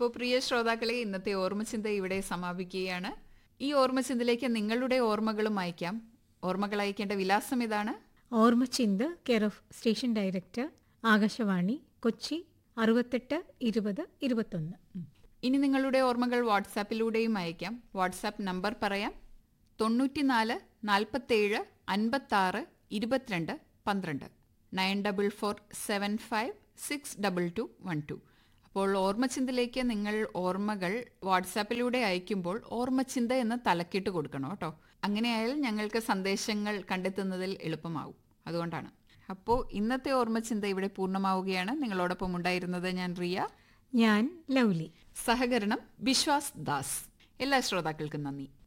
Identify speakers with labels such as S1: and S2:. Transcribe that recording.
S1: അപ്പോൾ പ്രിയ ശ്രോതാക്കളെ ഇന്നത്തെ ഓർമ്മചിന്ത ഇവിടെ സമാപിക്കുകയാണ് ഈ ഓർമ്മചിന്തയിലേക്ക് നിങ്ങളുടെ ഓർമ്മകളും അയക്കാം ഓർമ്മകൾ അയക്കേണ്ട വിലാസം ഇതാണ്
S2: Ormachinthu care of station director Akashvani Kochi അറുപത്തെട്ട് ഇരുപത് ഇരുപത്തൊന്ന്
S1: ഇനി നിങ്ങളുടെ ഓർമ്മകൾ വാട്സാപ്പിലൂടെയും അയക്കാം വാട്സാപ്പ് നമ്പർ പറയാം തൊണ്ണൂറ്റിനാല് നാൽപ്പത്തേഴ് അൻപത്താറ് ഇരുപത്തിരണ്ട് പന്ത്രണ്ട് nine double four seven five six double two one two അപ്പോൾ ഓർമ്മചിന്തയിലേക്ക് നിങ്ങൾ ഓർമ്മകൾ വാട്സാപ്പിലൂടെ അയക്കുമ്പോൾ ഓർമ്മചിന്ത എന്ന് തലക്കിട്ട് കൊടുക്കണം കേട്ടോ അങ്ങനെയായാൽ ഞങ്ങൾക്ക് സന്ദേശങ്ങൾ കണ്ടെത്തുന്നതിൽ എളുപ്പമാവും അതുകൊണ്ടാണ് അപ്പോൾ ഇന്നത്തെ ഓർമ്മചിന്ത ഇവിടെ പൂർണ്ണമാവുകയാണ് നിങ്ങളോടൊപ്പം ഉണ്ടായിരുന്നത് ഞാൻ റിയ
S2: ഞാൻ ലൗലി
S1: സഹകരണം വിശ്വാസ് ദാസ് എല്ലാ ശ്രോതാക്കൾക്കും നന്ദി